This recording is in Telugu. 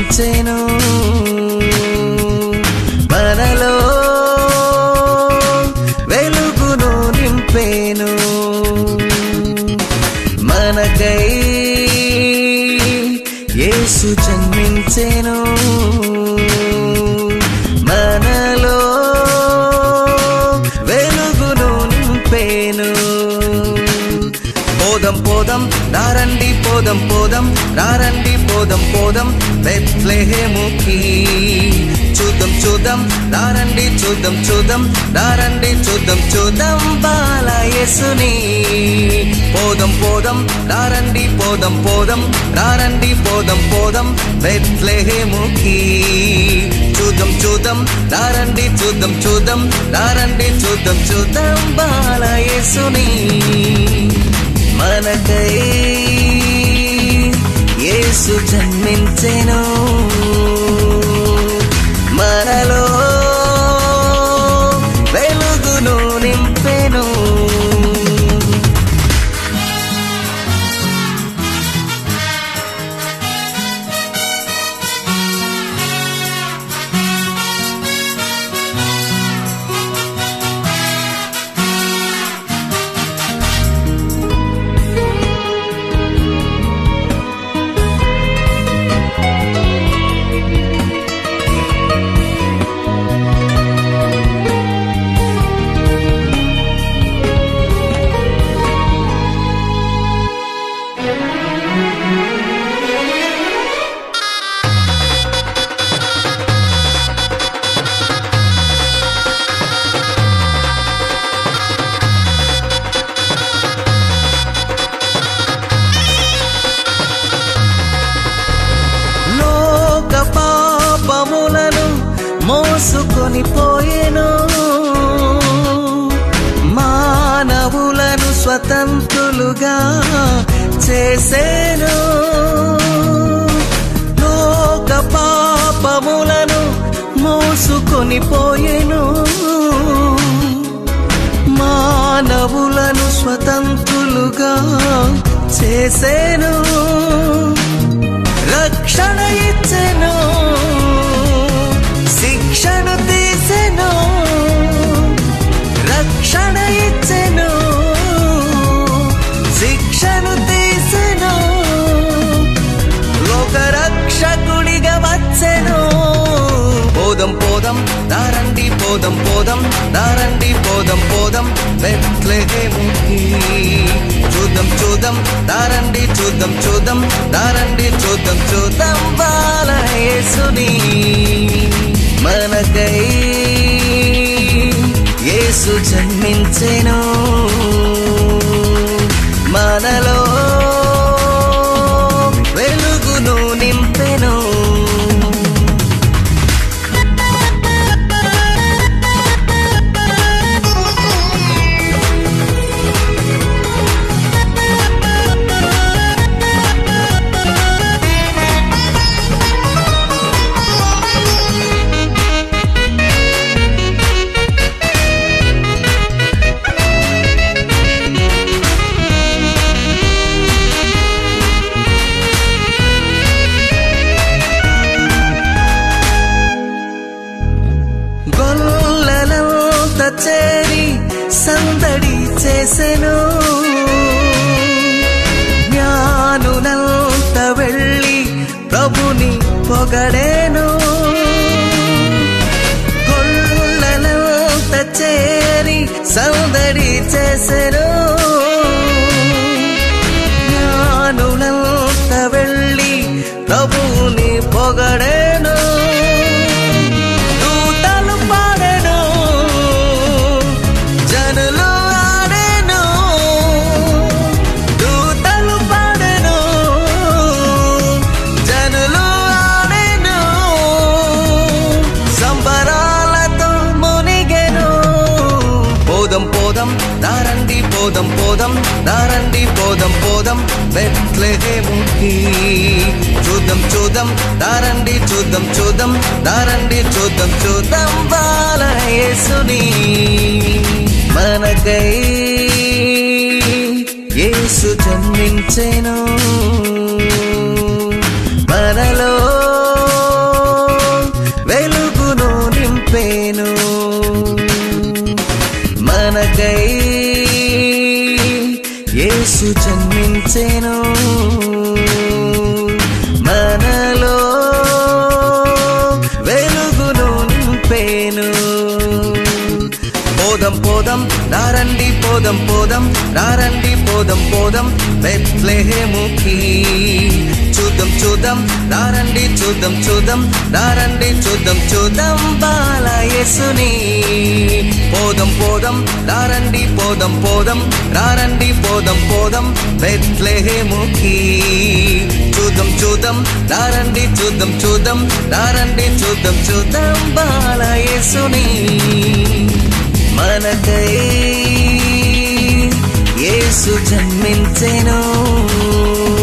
జన్మించెను మనలో వెలుగును నింపేను మనకై యేసు జన్మించెను మనలో వెలుగును నింపేను పోదం పోదం రారండి పోదం పోదం రారండి పోదం పోదం బెత్లెహేముకి చూద్దాం చూద్దాం రారండి చూద్దాం చూద్దాం రారండి చూద్దాం చూద్దాం బాలయేసుని పోదం పోదం రారండి పోదం పోదం రారండి పోదం పోదం బెత్లెహేముకి చూద్దాం చూద్దాం రారండి చూద్దాం చూద్దాం రారండి చూద్దాం చూద్దాం బాలయేసుని మనకై యేసు జన్మించెను మనలో వెలుగును నింపెను లోక పాపములను మోసుకొని పోయెను మానవులను స్వతంత్రులుగా చేసేను లోక పాపములను మోసుకొని పోయెను మానవులను స్వతంత్రులుగా చేసేను రక్షణ ఇచ్చెను శిక్షణ తీసెను రక్షణ ఇచ్చెను శిక్షణ తీసెను లోక రక్షకుడిగా వచ్చెను పోదం పోదం దారండి పోదం పోదం దారండి పోదం పోదం బెత్లెహేముకి చూద్దాం చూద్దాం దారండి చూద్దాం చూద్దాం దారండి చూద్దాం చూద్దాం బాలయేసుని మనకై యేసు జన్మించెను మనలో వెలుగును నింపెను గొల్లలంత చేరి సందడి చేసెను జ్ఞానులంత వెళ్ళి ప్రభుని పొగడేను గొల్లలంత చేరి సందడి చేసెను జ్ఞానులంత వెళ్ళి ప్రభుని పొగడేను దూతలు పాడెను జనులు ఆడెను దూతలు పాడెను జనులు ఆడెను సంబరాలతో మునిగెను పోదం పోదం దారండి పోదం పోదం దారండి పోదం పోదం బెత్లెహేముకి చూద్దాం చూద్దాం దారండి చూద్దాం చూద్దాం దారండి చూద్దాం చూద్దాం బాలయేసుని మనకై యేసు జన్మించెను మనలో పోదం పోదం రారండి పోదం పోదం బెత్లెహేముకి చూద్దాం చూద్దాం రారండి చూద్దాం చూద్దాం రారండి చూద్దాం చూద్దాం బాలయేసుని పోదం పోదం రారండి పోదం పోదం రారండి పోదం పోదం బెత్లెహేముకి చూద్దాం చూద్దాం రారండి చూద్దాం చూద్దాం రారండి చూద్దాం చూద్దాం బాలయేసుని మనకై యేసు జన్మించెను